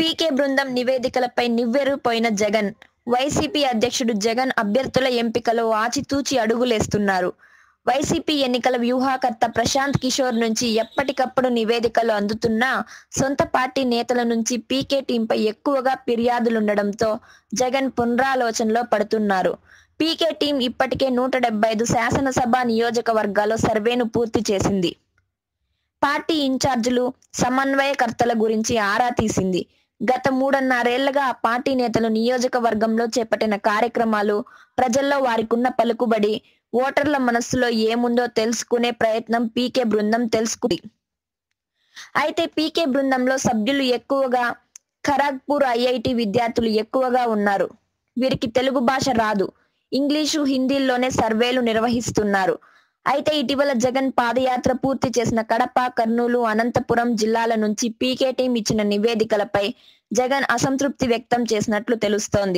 పీకే బృందం నివేదికలపై నివ్వెరపోయిన జగన్ వైసీపీ అధ్యక్షుడు జగన్ అభ్యర్థుల ఎంపికలో ఆచితూచి అడుగులేస్తున్నారు వైసీపీ ఎన్నికల వ్యూహకర్త ప్రశాంత్ కిషోర్ నుంచి ఎప్పటికప్పుడు నివేదికలు అందుతున్నా సొంత పార్టీ నేతల నుంచి పీకే టీంపై ఎక్కువగా ఫిర్యాదులుండడంతో జగన్ పునరాలోచనలో పడుతున్నారు పీకే టీం ఇప్పటికే నూట డెబ్బై ఐదు శాసనసభ నియోజకవర్గాల్లో సర్వేను పూర్తి చేసింది పార్టీ ఇన్ఛార్జీలు సమన్వయకర్తల గురించి ఆరా తీసింది గత మూడున్నరేళ్లుగా ఆ పార్టీ నేతలు నియోజకవర్గంలో చేపట్టిన కార్యక్రమాలు ప్రజల్లో వారికున్న పలుకుబడి ఓటర్ల మనస్సులో ఏముందో తెలుసుకునే ప్రయత్నం పీకే బృందం తెలుసుకుంది అయితే పీకే బృందంలో సభ్యులు ఎక్కువగా ఖరగ్పూర్ ఐఐటి విద్యార్థులు ఎక్కువగా ఉన్నారు వీరికి తెలుగు భాష రాదు ఇంగ్లీషు హిందీల్లోనే సర్వేలు నిర్వహిస్తున్నారు అయితే ఇటీవల జగన్ పాదయాత్ర పూర్తి చేసిన కడప కర్నూలు అనంతపురం జిల్లాల నుంచి పీకే టీం ఇచ్చిన నివేదికలపై జగన్ అసంతృప్తి వ్యక్తం చేసినట్లు తెలుస్తోంది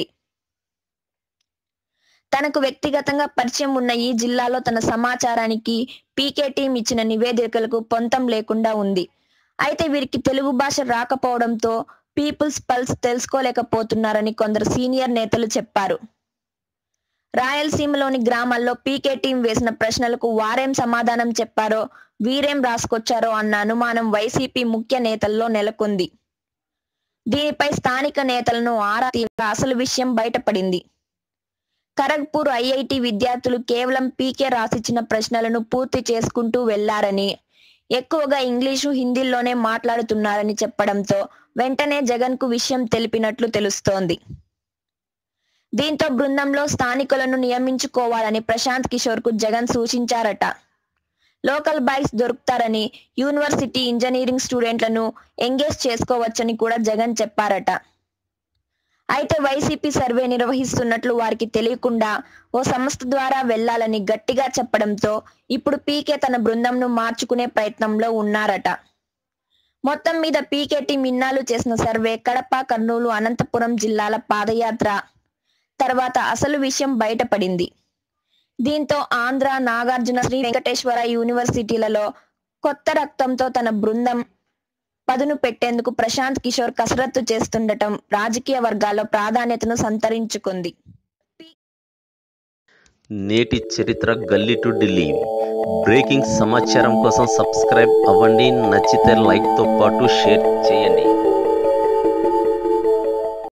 తనకు వ్యక్తిగతంగా పరిచయం ఉన్న ఈ జిల్లాలో తన సమాచారానికి పీకే టీం ఇచ్చిన నివేదికలకు పొంతం లేకుండా ఉంది అయితే వీరికి తెలుగు భాష రాకపోవడంతో పీపుల్స్ పల్స్ తెలుసుకోలేకపోతున్నారని కొందరు సీనియర్ నేతలు చెప్పారు రాయలసీమలోని గ్రామాల్లో పీకే టీం వేసిన ప్రశ్నలకు వారేం సమాధానం చెప్పారో వీరేం రాసుకొచ్చారో అన్న అనుమానం వైసీపీ ముఖ్య నేతల్లో నెలకొంది దీనిపై స్థానిక నేతలను ఆరా తీయగా అసలు విషయం బయటపడింది ఖరగ్పూర్ ఐఐటి విద్యార్థులు కేవలం పీకే రాసిచ్చిన ప్రశ్నలను పూర్తి చేసుకుంటూ వెళ్లారని ఎక్కువగా ఇంగ్లీషు హిందీలోనే మాట్లాడుతున్నారని చెప్పడంతో వెంటనే జగన్ కు విషయం తెలిపినట్లు తెలుస్తోంది దీంతో బృందంలో స్థానికులను నియమించుకోవాలని ప్రశాంత్ కిషోర్ కు జగన్ సూచించారట లోకల్ బాయ్స్ దొరుకుతారని యూనివర్సిటీ ఇంజనీరింగ్ స్టూడెంట్లను ఎంగేజ్ చేసుకోవచ్చని కూడా జగన్ చెప్పారట అయితే వైసీపీ సర్వే నిర్వహిస్తున్నట్లు వారికి తెలియకుండా ఓ సంస్థ ద్వారా వెళ్లాలని గట్టిగా చెప్పడంతో ఇప్పుడు పీకే తన బృందంను మార్చుకునే ప్రయత్నంలో ఉన్నారట మొత్తం మీద పీకే టీం ఇన్నాళ్ళు చేసిన సర్వే కడప కర్నూలు అనంతపురం జిల్లాల పాదయాత్ర తర్వాత అసలు విషయం బయటపడింది దీంతో ఆంధ్ర నాగార్జున శ్రీ వెంకటేశ్వర యూనివర్సిటీలలో కొత్త రక్తంతో తన బృందం పదును పెట్టేందుకు ప్రశాంత్ కిషోర్ కసరత్తు చేస్తుండటం రాజకీయ వర్గాల్లో ప్రాధాన్యతను సంతరించుకుంది నేటి చరిత్ర గల్లీ టు ఢిల్లీ బ్రేకింగ్ సమాచారం కోసం సబ్స్క్రైబ్ అవ్వండి నచ్చితే లైక్తో పాటు షేర్ చేయండి